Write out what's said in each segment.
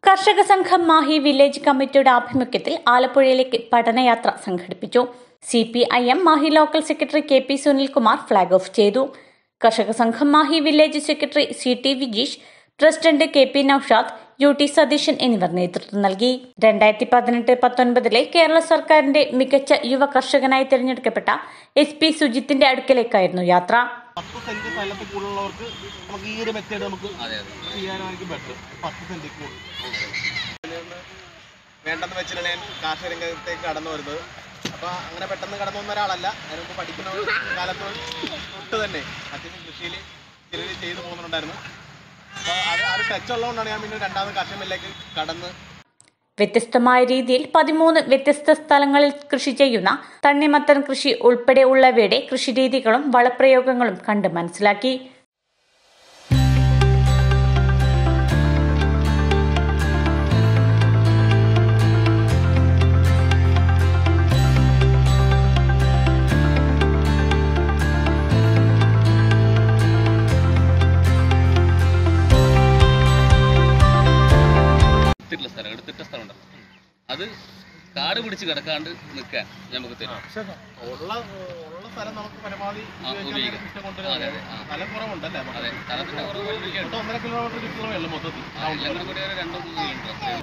കർഷക സംഘം മാഹി വില്ലേജ് കമ്മിറ്റിയുടെ ആഭിമുഖ്യത്തിൽ ആലപ്പുഴയിലേക്ക് പഠനയാത്ര സംഘടിപ്പിച്ചു C P I M Mahe local secretary K P Sunilkumar flag off ചെയ്തു കർഷക സംഘം Mahe village secretary C T Vijeesh president K P Noushad U T Satheesan എന്നിവർ നേതൃത്വം നൽകി രണ്ടായിരത്തി പതിനെട്ട് പത്തൊൻപതിലെ കേരള സർക്കാരിന്റെ മികച്ച യുവ കർഷകനായി തിരഞ്ഞെടുക്കപ്പെട്ട എസ് പി സുജിത്തിന്റെ അടുക്കലേക്കായിരുന്നു യാത്ര പത്ത് സെന്റ് സ്ഥലത്ത് കൂടുതലുള്ളവർക്ക് നമുക്ക് ഈ ഒരു മെത്തേഡ് നമുക്ക് ചെയ്യാനായിരിക്കും ബെറ്റർ പത്ത് സെന്റ് കൂടുതൽ വേണ്ടെന്ന് വെച്ചിട്ടാണ് ഞാൻ കാർഷിക രംഗത്തേക്ക് കടന്നു വരുന്നത് അപ്പൊ അങ്ങനെ പെട്ടെന്ന് കടന്നു വന്ന ഒരാളല്ല അതിന് മുമ്പ് പഠിക്കുന്ന കാലത്ത് തൊട്ട് തന്നെ അത്യാവശ്യം കൃഷിയിൽ ചെറിയ ചെയ്തു പോകുന്നുണ്ടായിരുന്നു അപ്പൊ അത് ആ ഒരു ടച്ച് ഉള്ളതുകൊണ്ടാണ് ഞാൻ പിന്നെ രണ്ടാമത് കാർഷികമില്ലേക്ക് കടന്ന് വ്യത്യസ്തമായ രീതിയിൽ പതിമൂന്ന് വ്യത്യസ്ത സ്ഥലങ്ങളിൽ കൃഷി ചെയ്യുന്ന തണ്ണിമത്തൻ കൃഷി ഉൾപ്പെടെ ഉള്ളവയുടെ കൃഷിരീതികളും വളപ്രയോഗങ്ങളും കണ്ട് മനസ്സിലാക്കി എടുത്തിട്ടുള്ള സ്ഥലം എടുത്തിട്ട സ്ഥലം ഉണ്ടല്ലോ അത് കാട് പിടിച്ച് കിടക്കാണ്ട് നിൽക്കാൻ നമുക്ക് തരും ഉള്ള ഉള്ള സ്ഥലം നമുക്ക് പരമാവധി ആ, ഉപയോഗിക്കാൻ ഉപയോഗിക്കാം. ഇഷ്ടം കൊണ്ട് അതെ, അതെ, ആ. സ്ഥലം കുറവുണ്ടല്ലേ നമുക്ക്? അതെ സ്ഥലത്തിന്റെ കുറവ് വലിയ ഇപ്പൊ ഒന്നര കിലോമീറ്റർ ചുറ്റുള്ള വെള്ളം മൊത്തത്തിൽ എല്ലാം കൂടെ കൂടി ഒരു രണ്ടോ മൂന്നോ കിലോമീറ്റർ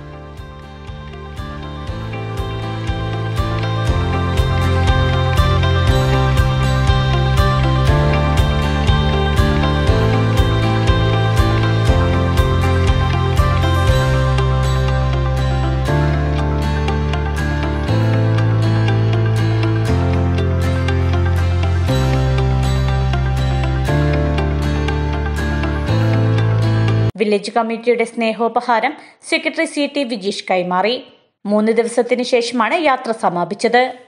വില്ലേജ് കമ്മിറ്റിയുടെ സ്നേഹോപഹാരം സെക്രട്ടറി സി ടി വിജീഷ് കൈമാറി മൂന്ന് ദിവസത്തിനു ശേഷമാണ് യാത്ര സമാപിച്ചത്